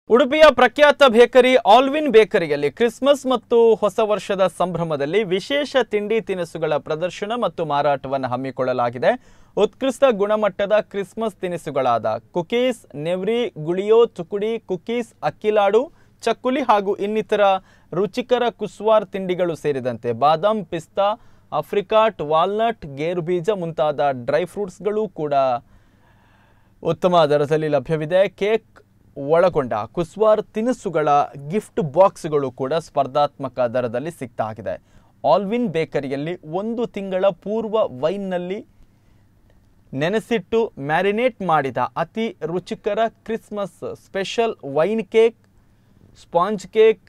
ಉಡುಪಿಯ ಪ್ರಖ್ಯಾತ bakery Alvin ಬೇಕರಿಯಲ್ಲಿ Christmas ಮತ್ತು ಹೊಸ ವರ್ಷದ ಸಂಭ್ರಮದಲ್ಲಿ ವಿಶೇಷ ತಿಂಡಿ ತಿನಿಸುಗಳ ಪ್ರದರ್ಶನ ಮತ್ತು ಮಾರಾಟವನ್ನು ಹಮ್ಮಿಕೊಳ್ಳಲಾಗಿದೆ ಉತ್ಕೃಷ್ಟ ಗುಣಮಟ್ಟದ ಕ್ರಿಸ್ಮಸ್ ತಿನಿಸುಗಳಾದ ಕುಕೀಸ್ ನೆವ್ರಿ ಗುಳಿಯೋ ಚುಕುಡಿ ಕುಕೀಸ್ ಅಕ್ಕಿಲಾಡು ಚಕ್ಕುಲಿ ಹಾಗೂ ಇನ್ನಿತರ ರುಚಿಕರ ಕುಸ್ವಾರ್ ತಿಂಡಿಗಳು ಸೇರಿದಂತೆ ಬಾದಾಮ್ ಪಿಸ್ತಾ ಅಫ್ರಿಕಾಟ್ ವಾಲ್ನಟ್ ಗೇರು ಬೀಜ ಮುಂತಾದ ಡ್ರೈ ಫ್ರೂಟ್ಸ್ಗಳು ಕೂಡ ಉತ್ತಮ ದರದಲ್ಲಿ ಲಭ್ಯವಿದೆ ಕೇಕ್ ಒಳಗೊಂಡ ಕುಸ್ವಾರ್ ತಿನಿಸುಗಳ ಗಿಫ್ಟ್ ಬಾಕ್ಸ್ಗಳು ಕೂಡ ಸ್ಪರ್ಧಾತ್ಮಕ ದರದಲ್ಲಿ ಸಿಗ್ತಾಗಿದೆ ಆಲ್ವಿನ್ ಬೇಕರಿಯಲ್ಲಿ ಒಂದು ತಿಂಗಳ ಪೂರ್ವ ವೈನ್ನಲ್ಲಿ ನೆನೆಸಿಟ್ಟು ಮ್ಯಾರಿನೇಟ್ ಮಾಡಿದ ಅತಿ ರುಚಿಕರ Christmas special wine cake sponge cake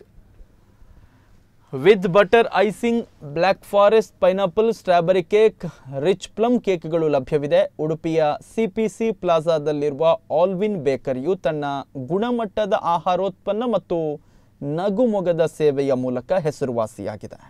with butter icing black forest pineapple strawberry cake rich plum ಕೇಕ್ಗಳು ಲಭ್ಯವಿದೆ ಉಡುಪಿಯ ಸಿಪಿಸಿ ಪ್ಲಾಜಾದಲ್ಲಿರುವ ಆಲ್ವಿನ್ ಬೇಕರಿಯು ತನ್ನ ಗುಣಮಟ್ಟದ ಆಹಾರೋತ್ಪನ್ನ ಮತ್ತು ನಗುಮೊಗದ ಸೇವೆಯ ಮೂಲಕ ಹೆಸರುವಾಸಿಯಾಗಿದೆ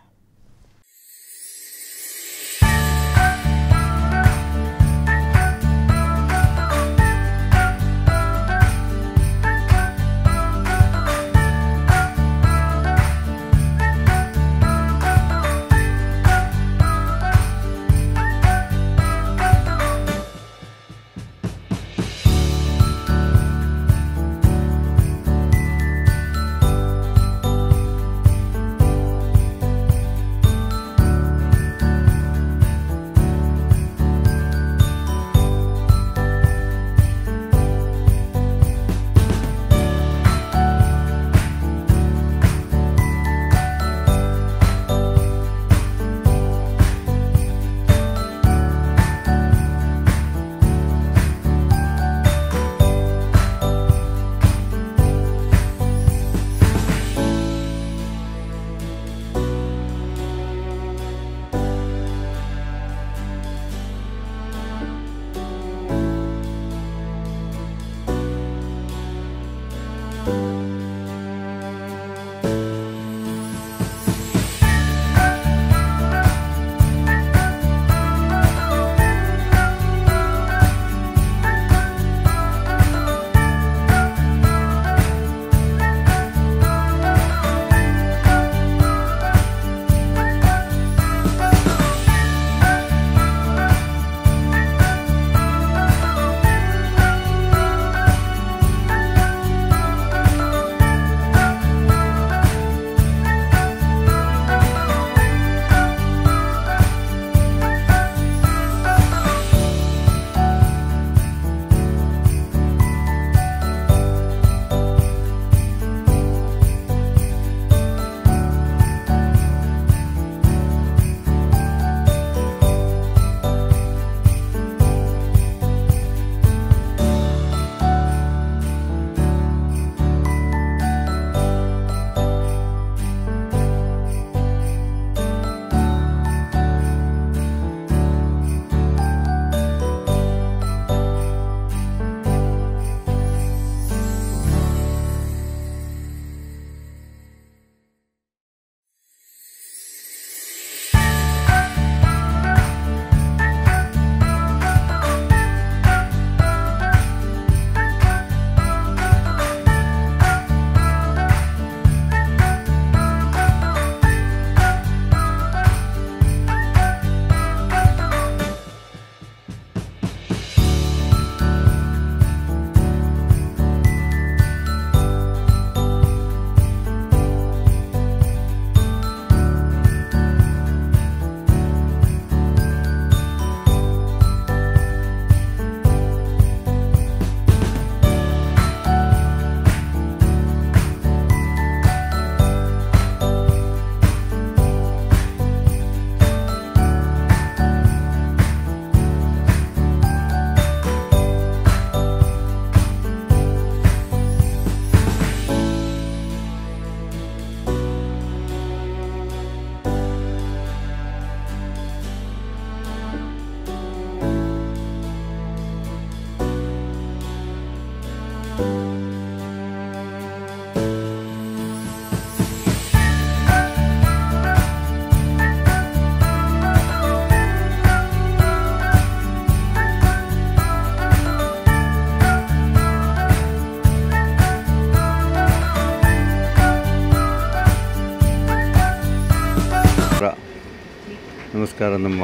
ನಮಸ್ಕಾರ ನಮ್ಮ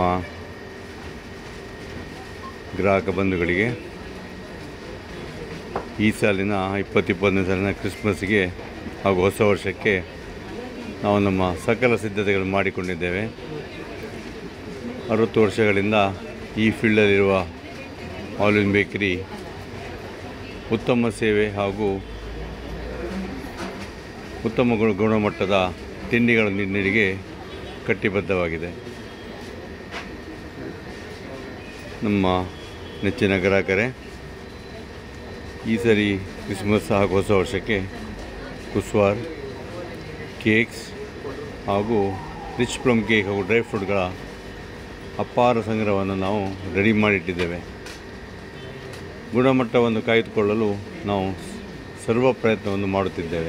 ಗ್ರಾಹಕ ಬಂಧುಗಳಿಗೆ ಈ ಸಾಲಿನ ಇಪ್ಪತ್ತಿಪ್ಪತ್ತನೇ ಸಾಲಿನ ಕ್ರಿಸ್ಮಸ್ಗೆ ಹಾಗೂ ಹೊಸ ವರ್ಷಕ್ಕೆ ನಾವು ನಮ್ಮ ಸಕಲ ಸಿದ್ಧತೆಗಳು ಮಾಡಿಕೊಂಡಿದ್ದೇವೆ ಅರವತ್ತು ವರ್ಷಗಳಿಂದ ಈ ಫೀಲ್ಡಲ್ಲಿರುವ ಆಲ್ವಿನ್ ಬೇಕರಿ ಉತ್ತಮ ಸೇವೆ ಹಾಗೂ ಉತ್ತಮ ಗುಣ ಗುಣಮಟ್ಟದ ತಿಂಡಿಗಳ ನೀಡಿಗೆ ಕಟ್ಟಿಬದ್ಧವಾಗಿದೆ ನಮ್ಮ ನೆಚ್ಚಿನ ಗ್ರಾಹಕರೇ ಈ ಸರಿ ಕ್ರಿಸ್ಮಸ್ ಹಾಗೂ ಹೊಸ ವರ್ಷಕ್ಕೆ ಕುಸ್ವಾರ್ ಕೇಕ್ಸ್ ಹಾಗೂ ರಿಚ್ ಪ್ಲಮ್ ಕೇಕ್ ಹಾಗೂ ಡ್ರೈ ಫ್ರೂಟ್ಗಳ ಅಪಾರ ಸಂಗ್ರಹವನ್ನು ನಾವು ರೆಡಿ ಮಾಡಿಟ್ಟಿದ್ದೇವೆ ಗುಣಮಟ್ಟವನ್ನು ಕಾಯ್ದುಕೊಳ್ಳಲು ನಾವು ಸರ್ವ ಪ್ರಯತ್ನವನ್ನು ಮಾಡುತ್ತಿದ್ದೇವೆ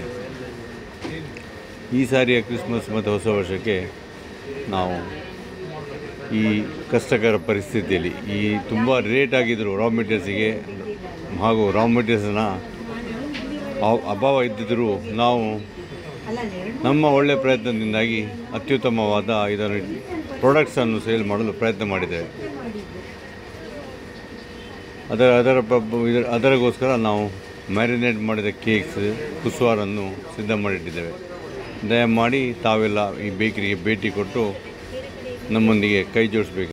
ಈ ಸಾರಿಯ ಕ್ರಿಸ್ಮಸ್ ಮತ್ತು ಹೊಸ ವರ್ಷಕ್ಕೆ ನಾವು ಈ ಕಷ್ಟಕರ ಪರಿಸ್ಥಿತಿಯಲ್ಲಿ ಈ ತುಂಬ ರೇಟ್ ಆಗಿದ್ದರು ರಾ ಮೆಟೀರಿಯಲ್ಸಿಗೆ ಹಾಗೂ ರಾ ಮೆಟೀರಿಯಲ್ಸ್ನ ಅಭಾವ ಇದ್ದಿದ್ದರೂ ನಾವು ನಮ್ಮ ಒಳ್ಳೆಯ ಪ್ರಯತ್ನದಿಂದಾಗಿ ಅತ್ಯುತ್ತಮವಾದ ಇದನ್ನು ಪ್ರಾಡಕ್ಟ್ಸನ್ನು ಸೇಲ್ ಮಾಡಲು ಪ್ರಯತ್ನ ಮಾಡಿದ್ದೇವೆ ಅದರ ಅದರ ಪಬ್- ಇದರ ಅದರಗೋಸ್ಕರ ನಾವು ಮ್ಯಾರಿನೇಟ್ ಮಾಡಿದ ಕೇಕ್ಸ್ ಕುಸ್ವಾರನ್ನು ಸಿದ್ಧ ಮಾಡಿಟ್ಟಿದ್ದೇವೆ ದಯಮಾಡಿ ತಾವೆಲ್ಲ ಈ ಬೇಕರಿಗೆ ಭೇಟಿ ಕೊಟ್ಟು ನಮ್ಮೊಂದಿಗೆ ಕೈ ಜೋಡಿಸ್ಬೇಕು